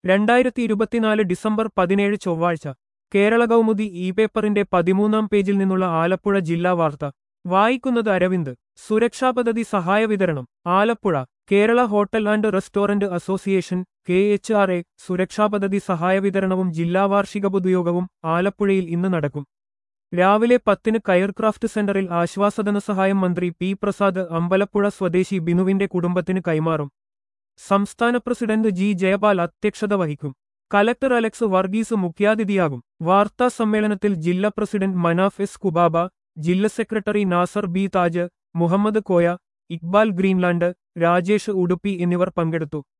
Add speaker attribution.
Speaker 1: രണ്ടായിരത്തി ഇരുപത്തിനാല് ഡിസംബർ പതിനേഴ് ചൊവ്വാഴ്ച കേരള കൗമുദി ഇ പേപ്പറിന്റെ പതിമൂന്നാം പേജിൽ നിന്നുള്ള ആലപ്പുഴ ജില്ലാ വാർത്ത വായിക്കുന്നത് അരവിന്ദ് സുരക്ഷാ പദ്ധതി സഹായ വിതരണം Alappuzha Kerala hotel and restaurant association K H R A സുരക്ഷാ പദ്ധതി സഹായ വിതരണവും ജില്ലാ വാർഷിക പൊതുയോഗവും ആലപ്പുഴയിൽ ഇന്ന് നടക്കും രാവിലെ പത്തിന് കയർക്രാഫ്റ്റ് സെന്ററിൽ ആശ്വാസധന സഹായം മന്ത്രി പി പ്രസാദ് അമ്പലപ്പുഴ സ്വദേശി ബിനുവിന്റെ കുടുംബത്തിന് കൈമാറും സംസ്ഥാന പ്രസിഡന്റ് ജി ജയപാൽ അധ്യക്ഷത വഹിക്കും കലക്ടർ അലക്സ് വർഗീസ് മുഖ്യാതിഥിയാകും വാർത്താ സമ്മേളനത്തിൽ ജില്ലാ പ്രസിഡന്റ് മനാഫ് എസ് കുബാബ ജില്ലാ secretary Nasar B Taj Muhammad Koya Iqbal Greenland Rajesh Udupi എന്നിവർ പങ്കെടുത്തു